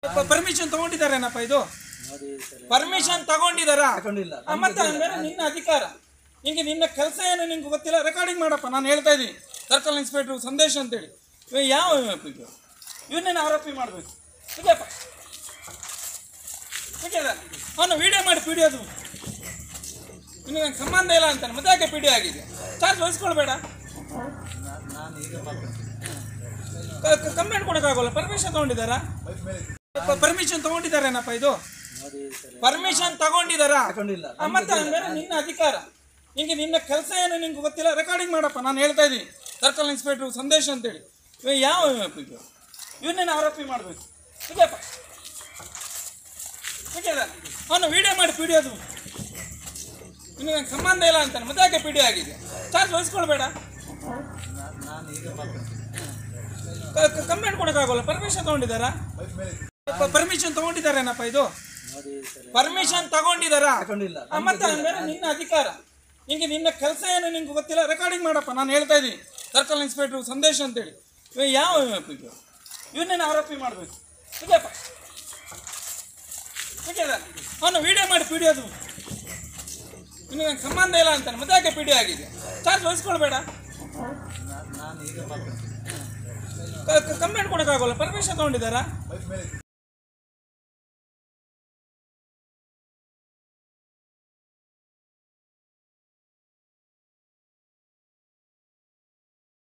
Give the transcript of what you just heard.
permission ತಗೊಂಡಿದ್ದಾರೇನಪ್ಪ ಇದು ನೋಡಿ ಸರ್ ಪರ್ಮಿಷನ್ ತಗೊಂಡಿದ್ದಾರಾ ತಗೊಂಡಿಲ್ಲ ಆ, ಮತ್ತೆ ಹಂಗಾರೆ ನಿನ್ನ ಅಧಿಕಾರ ನಿಂಗೆ ನಿನ್ನ ಕೆಲಸ ಏನು ನಿಂಗೆ ಗೊತ್ತಿಲ್ಲ ರೆಕಾರ್ಡಿಂಗ್ ಮಾಡಪ್ಪ ನಾನು ಹೇಳ್ತಾ ಇದ್ದೀನಿ ಸರ್ಕಲ್ ಇನ್ಸ್ಪೆಕ್ಟ್ರು ಸಂದೇಶ ಅಂತೇಳಿ ಇವ ಯಾವ ಇದು ಇವನ್ನೇನು ಆರೋಪಿ ಮಾಡಬೇಕು ಇದೆಯಪ್ಪ ಅವನು ವಿಡಿಯೋ ಮಾಡಿ ಪಿ ಡಿ ಅದು ನಿನಗೆ ನಂಗೆ ಸಂಬಂಧ ಇಲ್ಲ ಅಂತಾನೆ ಮತ್ತೆ ಯಾಕೆ ಪಿ ಡಿ ಆಗಿದೆ ಚಾರ್ಜ್ ವಹಿಸ್ಕೊಳ್ಬೇಡ ನಾನು ಈಗ ಮಾಡ್ತೀನಿ ಕಂಪ್ಲೇಂಟ್ ಕೊಡೋಕ್ಕಾಗಲ್ಲ ಪರ್ಮಿಷನ್ ತಗೊಂಡಿದ್ದಾರಾ ಪರ್ಮಿಷನ್ ತಗೊಂಡಿದ್ದಾರೇನಪ್ಪ ಇದು ನೋಡಿ ಸರ್ ಪರ್ಮಿಷನ್ ತಗೊಂಡಿದ್ದಾರಾ ತಗೊಂಡಿಲ್ಲ ಆ, ಮತ್ತೆ ಹಂಗಾರೆ ನಿನ್ನ ಅಧಿಕಾರ ನಿಂಗೆ ನಿನ್ನ ಕೆಲಸ ಏನು ನಿಂಗೆ ಗೊತ್ತಿಲ್ಲ ರೆಕಾರ್ಡಿಂಗ್ ಮಾಡಪ್ಪ ನಾನು ಹೇಳ್ತಾ ಇದ್ದೀನಿ ಸರ್ಕಲ್ ಇನ್ಸ್ಪೆಕ್ಟ್ರು ಸಂದೇಶ ಅಂತೇಳಿ ಇವ ಯಾವ ಇದು ಇವನ್ನೇನು ಆರೋಪಿ ಮಾಡಬೇಕು ಇದೆಯಪ್ಪ ಅವನು ವಿಡಿಯೋ ಮಾಡಿ ಪಿ ಡಿ ಅದು ನಿನಗೆ ನಂಗೆ ಸಂಬಂಧ ಇಲ್ಲ ಅಂತಾನೆ ಮತ್ತೆ ಯಾಕೆ ಪಿ ಡಿ ಆಗಿದೆ ಚಾರ್ಜ್ ವಹಿಸ್ಕೊಳ್ಬೇಡ ನಾನು ಈಗ ಮಾಡ್ತೀನಿ ಕಂಪ್ಲೇಂಟ್ ಕೊಡೋಕ್ಕಾಗಲ್ಲ ಪರ್ಮಿಷನ್ ತಗೊಂಡಿದ್ದಾರಾ ಪರ್ಮಿಷನ್ ತಗೊಂಡಿದ್ದಾರೇನಪ್ಪ ಇದು ನೋಡಿ ಸರ್ ಪರ್ಮಿಷನ್ ತಗೊಂಡಿದ್ದಾರಾ ತಗೊಂಡಿಲ್ಲ ಆ, ಮತ್ತೆ ಹಂಗಾರೆ ನಿನ್ನ ಅಧಿಕಾರ ನಿಂಗೆ ನಿನ್ನ ಕೆಲಸ ಏನು ನಿಂಗೆ ಗೊತ್ತಿಲ್ಲ ರೆಕಾರ್ಡಿಂಗ್ ಮಾಡಪ್ಪ ನಾನು ಹೇಳ್ತಾ ಇದ್ದೀನಿ ಸರ್ಕಲ್ ಇನ್ಸ್ಪೆಕ್ಟ್ರು ಸಂದೇಶ ಅಂತೇಳಿ ಇವ ಯಾವ ಇದು ಇವನ್ನೇನು ಆರೋಪಿ ಮಾಡಬೇಕು ಇದೆಯಪ್ಪ ಅವನು ವಿಡಿಯೋ ಮಾಡಿ ಪಿ ಡಿ ಅದು ನಿನಗೆ ನಂಗೆ ಸಂಬಂಧ ಇಲ್ಲ ಅಂತಾನೆ ಮತ್ತೆ ಯಾಕೆ ಪಿ ಡಿ ಆಗಿದೆ ಚಾರ್ಜ್ ವಹಿಸ್ಕೊಳ್ಬೇಡ ನಾನು ಈಗ ಮಾಡ್ತೀನಿ ಕಂಪ್ಲೇಂಟ್ ಕೊಡೋಕ್ಕಾಗಲ್ಲ ಪರ್ಮಿಷನ್ ತಗೊಂಡಿದ್ದಾರಾ